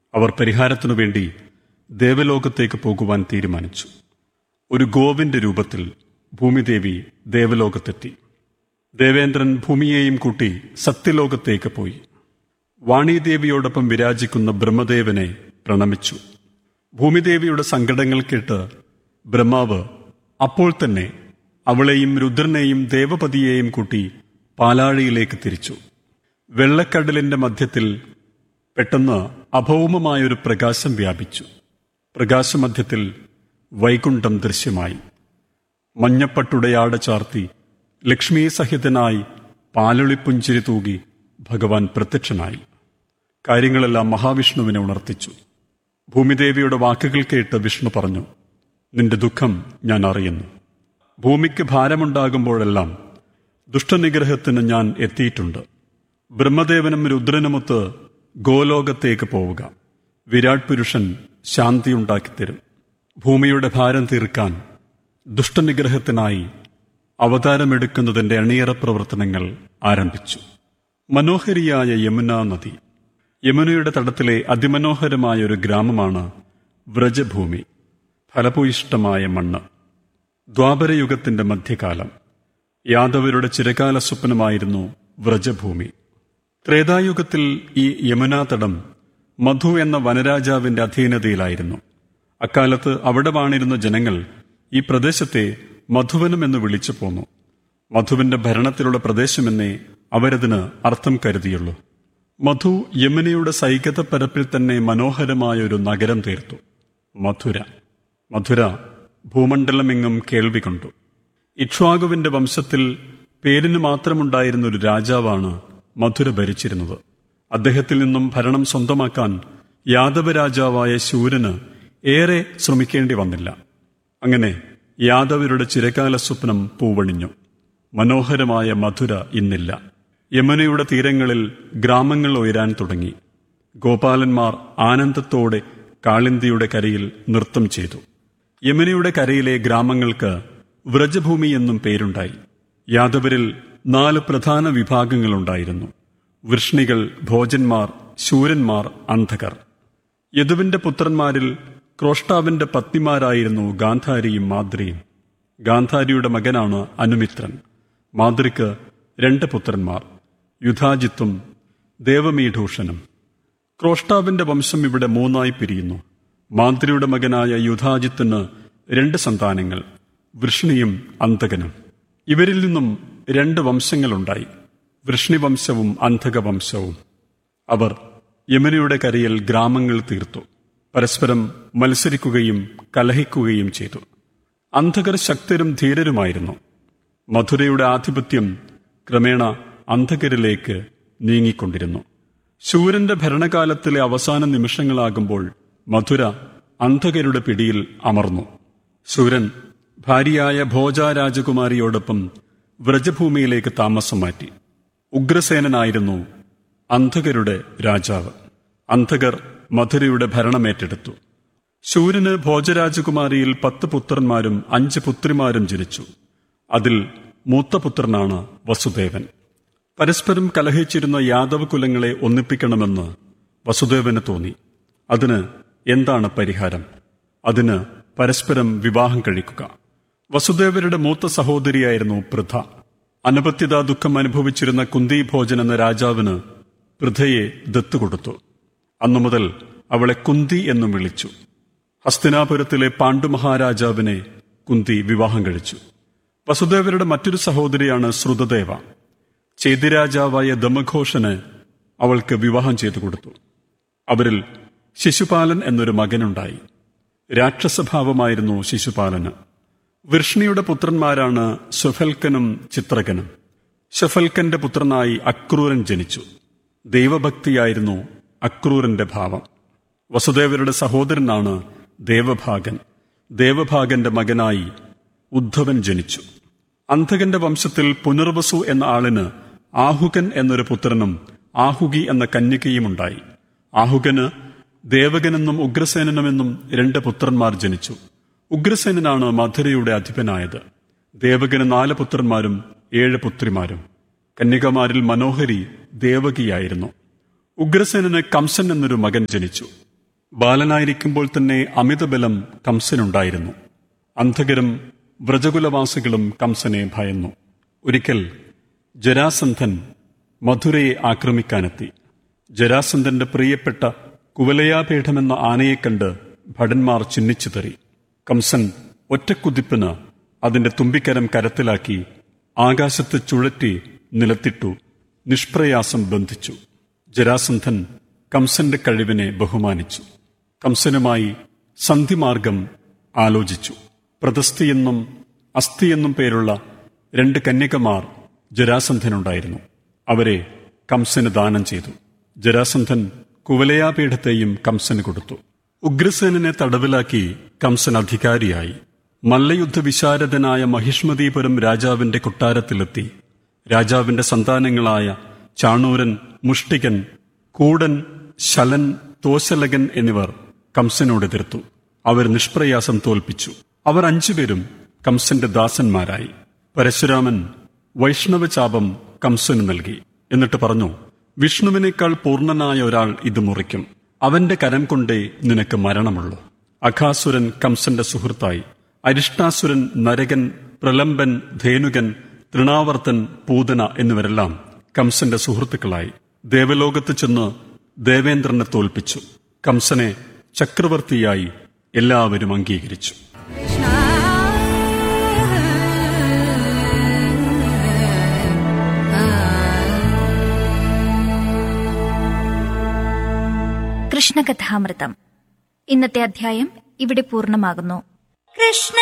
അവർ പരിഹാരത്തിനു വേണ്ടി ദേവലോകത്തേക്ക് പോകുവാൻ തീരുമാനിച്ചു ഒരു ഗോവിന്റെ രൂപത്തിൽ ഭൂമിദേവി ദേവലോകത്തെത്തി ദേവേന്ദ്രൻ ഭൂമിയെയും കൂട്ടി സത്യലോകത്തേക്ക് പോയി വാണീദേവിയോടൊപ്പം വിരാജിക്കുന്ന ബ്രഹ്മദേവനെ പ്രണമിച്ചു ഭൂമിദേവിയുടെ സങ്കടങ്ങൾ കേട്ട് ബ്രഹ്മാവ് അപ്പോൾ തന്നെ അവളെയും രുദ്രനെയും ദേവപതിയെയും കൂട്ടി പാലാഴിയിലേക്ക് തിരിച്ചു വെള്ളക്കടലിന്റെ മധ്യത്തിൽ പെട്ടെന്ന് അഭൗമമായൊരു പ്രകാശം വ്യാപിച്ചു പ്രകാശമധ്യത്തിൽ വൈകുണ്ഠം ദൃശ്യമായി മഞ്ഞപ്പട്ടുടയാട ചാർത്തി ലക്ഷ്മീ സഹിതനായി പാലൊളിപ്പുഞ്ചിരി തൂകി ഭഗവാൻ പ്രത്യക്ഷനായി കാര്യങ്ങളെല്ലാം മഹാവിഷ്ണുവിനെ ഉണർത്തിച്ചു ഭൂമിദേവിയുടെ വാക്കുകൾ കേട്ട് വിഷ്ണു പറഞ്ഞു നിന്റെ ദുഃഖം ഞാൻ അറിയുന്നു ഭൂമിക്ക് ഭാരമുണ്ടാകുമ്പോഴെല്ലാം ദുഷ്ടനിഗ്രഹത്തിന് ഞാൻ എത്തിയിട്ടുണ്ട് ബ്രഹ്മദേവനും രുദ്രനുമൊത്ത് ഗോലോകത്തേക്ക് പോവുക വിരാട് പുരുഷൻ ശാന്തിയുണ്ടാക്കിത്തരും ഭൂമിയുടെ ഭാരം തീർക്കാൻ ദുഷ്ടനിഗ്രഹത്തിനായി അവതാരമെടുക്കുന്നതിന്റെ അണിയറ പ്രവർത്തനങ്ങൾ ആരംഭിച്ചു മനോഹരിയായ യമുന നദി യമുനയുടെ തടത്തിലെ അതിമനോഹരമായ ഒരു ഗ്രാമമാണ് വ്രജഭൂമി ഫലഭൂയിഷ്ടമായ മണ്ണ് ദ്വാപരയുഗത്തിന്റെ മധ്യകാലം യാദവരുടെ ചിരകാല സ്വപ്നമായിരുന്നു വ്രജഭൂമി ത്രേതായുഗത്തിൽ ഈ യമുനാതടം മധു എന്ന വനരാജാവിന്റെ അധീനതയിലായിരുന്നു അക്കാലത്ത് അവിടെ വാണിരുന്ന ജനങ്ങൾ ഈ പ്രദേശത്തെ മധുവനം എന്ന് വിളിച്ചു പോന്നു മധുവിന്റെ ഭരണത്തിലുള്ള പ്രദേശമെന്നേ അവരതിന് അർത്ഥം കരുതിയുള്ളൂ മധു യമുനയുടെ സൈകത പരപ്പിൽ തന്നെ മനോഹരമായ ഒരു നഗരം തീർത്തു മധുര മധുര ഭൂമണ്ഡലമെങ്ങും കേൾവി കൊണ്ടു ഇക്ഷ്വാകുവിന്റെ വംശത്തിൽ പേരിന് മാത്രമുണ്ടായിരുന്ന ഒരു രാജാവാണ് മധുര ഭരിച്ചിരുന്നത് അദ്ദേഹത്തിൽ നിന്നും ഭരണം സ്വന്തമാക്കാൻ യാദവ രാജാവായ ശൂരന് ഏറെ ശ്രമിക്കേണ്ടി വന്നില്ല അങ്ങനെ യാദവരുടെ ചിരകാല സ്വപ്നം പൂവണിഞ്ഞു മനോഹരമായ മധുര ഇന്നില്ല യമുനയുടെ തീരങ്ങളിൽ ഗ്രാമങ്ങൾ ഉയരാൻ തുടങ്ങി ഗോപാലന്മാർ ആനന്ദത്തോടെ കാളിന്തിയുടെ കരയിൽ നൃത്തം ചെയ്തു യമുനയുടെ കരയിലെ ഗ്രാമങ്ങൾക്ക് വ്രജഭൂമി എന്നും പേരുണ്ടായി യാദവരിൽ നാല് പ്രധാന വിഭാഗങ്ങളുണ്ടായിരുന്നു വൃഷ്ണികൾ ഭോജന്മാർ ശൂരന്മാർ അന്ധകർ യദുവിന്റെ പുത്രന്മാരിൽ ക്രോഷ്ടാവിന്റെ പത്നിമാരായിരുന്നു ഗാന്ധാരിയും മാദ്രിയും ഗാന്ധാരിയുടെ മകനാണ് അനുമിത്രൻ മാതൃക്ക് രണ്ട് പുത്രന്മാർ യുധാജിത്തും ദേവമീഠൂഷനും ക്രോഷ്ടാവിന്റെ വംശം ഇവിടെ മൂന്നായി പിരിയുന്നു മാന്ത്രിയുടെ മകനായ യുധാജിത്തിന് രണ്ട് സന്താനങ്ങൾ വൃഷ്ണിയും അന്തകനും ഇവരിൽ നിന്നും രണ്ട് വംശങ്ങളുണ്ടായി വൃഷ്ണിവംശവും അന്ധകവംശവും അവർ യമുനയുടെ കരയിൽ ഗ്രാമങ്ങൾ തീർത്തു പരസ്പരം മത്സരിക്കുകയും കലഹിക്കുകയും ചെയ്തു അന്ധകർ ശക്തരും ധീരരുമായിരുന്നു മധുരയുടെ ആധിപത്യം ക്രമേണ അന്ധകരിലേക്ക് നീങ്ങിക്കൊണ്ടിരുന്നു ശൂരന്റെ ഭരണകാലത്തിലെ അവസാന നിമിഷങ്ങളാകുമ്പോൾ മധുര അന്ധകരുടെ പിടിയിൽ അമർന്നു ശൂരൻ ഭാര്യയായ ഭോജ രാജകുമാരിയോടൊപ്പം വ്രജഭൂമിയിലേക്ക് താമസം മാറ്റി ഉഗ്രസേനനായിരുന്നു അന്ധകരുടെ രാജാവ് അന്ധകർ മധുരയുടെ ഭരണമേറ്റെടുത്തു ശൂരന് ഭോജരാജകുമാരിയിൽ പത്ത് പുത്രന്മാരും അഞ്ച് പുത്രിമാരും ജനിച്ചു അതിൽ മൂത്ത പുത്രനാണ് വസുദേവൻ പരസ്പരം കലഹിച്ചിരുന്ന യാദവ കുലങ്ങളെ ഒന്നിപ്പിക്കണമെന്ന് വസുദേവന് തോന്നി അതിന് എന്താണ് പരിഹാരം അതിന് പരസ്പരം വിവാഹം കഴിക്കുക വസുദേവരുടെ മൂത്ത സഹോദരിയായിരുന്നു പൃഥ അനപത്യത ദുഃഖം അനുഭവിച്ചിരുന്ന കുന്തി ഭോജൻ എന്ന രാജാവിന് പൃഥയെ ദത്തുകൊടുത്തു അന്നു മുതൽ അവളെ കുന്തി എന്നും വിളിച്ചു ഹസ്തിനാപുരത്തിലെ പാണ്ഡുമഹാരാജാവിനെ കുന്തി വിവാഹം കഴിച്ചു വസുദേവരുടെ മറ്റൊരു സഹോദരിയാണ് ശ്രുതദേവ ചേതിരാജാവായ ദമഘോഷന് അവൾക്ക് വിവാഹം ചെയ്തു കൊടുത്തു അവരിൽ ശിശുപാലൻ എന്നൊരു മകനുണ്ടായി രാക്ഷസഭാവമായിരുന്നു ശിശുപാലന് വൃഷ്ണിയുടെ പുത്രന്മാരാണ് സ്വഫൽക്കനും ചിത്രകനും ഷഫൽക്കന്റെ പുത്രനായി അക്രൂരൻ ജനിച്ചു ദൈവഭക്തിയായിരുന്നു അക്രൂരന്റെ ഭാവം വസുദേവരുടെ സഹോദരനാണ് ദേവഭാഗൻ ദേവഭാഗന്റെ മകനായി ഉദ്ധവൻ ജനിച്ചു അന്ധകന്റെ വംശത്തിൽ പുനർവസു എന്ന ആളിന് ആഹുകൻ എന്നൊരു പുത്രനും ആഹുകി എന്ന കന്യകയുമുണ്ടായി ആഹുകന് ദേവകനെന്നും ഉഗ്രസേനനുമെന്നും രണ്ട് പുത്രന്മാർ ജനിച്ചു ഉഗ്രസേനനാണ് മധുരയുടെ അധിപനായത് ദേവകന് നാല് പുത്രന്മാരും ഏഴ് പുത്രിമാരും കന്യകമാരിൽ മനോഹരി ദേവകിയായിരുന്നു ഉഗ്രസേനന് കംസൻ എന്നൊരു മകൻ ജനിച്ചു ബാലനായിരിക്കുമ്പോൾ തന്നെ അമിതബലം കംസനുണ്ടായിരുന്നു അന്ധകരും വ്രജകുലവാസികളും കംസനെ ഭയന്നു ഒരിക്കൽ ജരാസന്ധൻ മധുരയെ ആക്രമിക്കാനെത്തി ജരാസന്ധന്റെ പ്രിയപ്പെട്ട കുവലയാപീഠമെന്ന ആനയെ കണ്ട് ഭടന്മാർ ചിഹ്നിച്ചു തറി കംസൻ ഒറ്റക്കുതിപ്പിന് അതിന്റെ തുമ്പിക്കരം കരത്തിലാക്കി ആകാശത്ത് ചുഴറ്റി നിലത്തിട്ടു നിഷ്പ്രയാസം ബന്ധിച്ചു ജരാസന്ധൻ കംസന്റെ കഴിവിനെ ബഹുമാനിച്ചു കംസനുമായി സന്ധിമാർഗം ആലോചിച്ചു പ്രതസ്ഥിയെന്നും അസ്ഥിയെന്നും പേരുള്ള രണ്ട് കന്യകമാർ ജരാസന്ധനുണ്ടായിരുന്നു അവരെ കംസന് ദാനം ചെയ്തു ജരാസന്ധൻ കുവലയാപീഠത്തെയും കംസന് കൊടുത്തു ഉഗ്രസേനനെ തടവിലാക്കി കംസൻ അധികാരിയായി മല്ലയുദ്ധ വിശാരദനായ മഹിഷ്മതീപുരം രാജാവിന്റെ കൊട്ടാരത്തിലെത്തി രാജാവിന്റെ സന്താനങ്ങളായ ചാണൂരൻ മുഷ്ടികൻ കൂടൻ ശലൻ തോശലകൻ എന്നിവർ കംസനോട് എതിർത്തു അവർ നിഷ്പ്രയാസം തോൽപ്പിച്ചു അവർ അഞ്ചുപേരും കംസന്റെ ദാസന്മാരായി പരശുരാമൻ വൈഷ്ണവചാപം കംസന് നൽകി എന്നിട്ട് പറഞ്ഞു വിഷ്ണുവിനേക്കാൾ പൂർണ്ണനായ ഒരാൾ ഇത് മുറിക്കും അവന്റെ കരം കൊണ്ടേ നിനക്ക് മരണമുള്ളൂ അഖാസുരൻ കംസന്റെ സുഹൃത്തായി അരിഷ്ടാസുരൻ നരകൻ പ്രലംബൻ ധേനുകൻ തൃണാവർത്തൻ പൂതന എന്നിവരെല്ലാം കംസന്റെ സുഹൃത്തുക്കളായി ദേവലോകത്ത് ചെന്ന് ദേവേന്ദ്രനെ തോൽപ്പിച്ചു കംസനെ ചക്രവർത്തിയായി എല്ലാവരും അംഗീകരിച്ചു കൃഷ്ണകഥാമൃതം ഇന്നത്തെ അധ്യായം ഇവിടെ പൂർണ്ണമാകുന്നു കൃഷ്ണ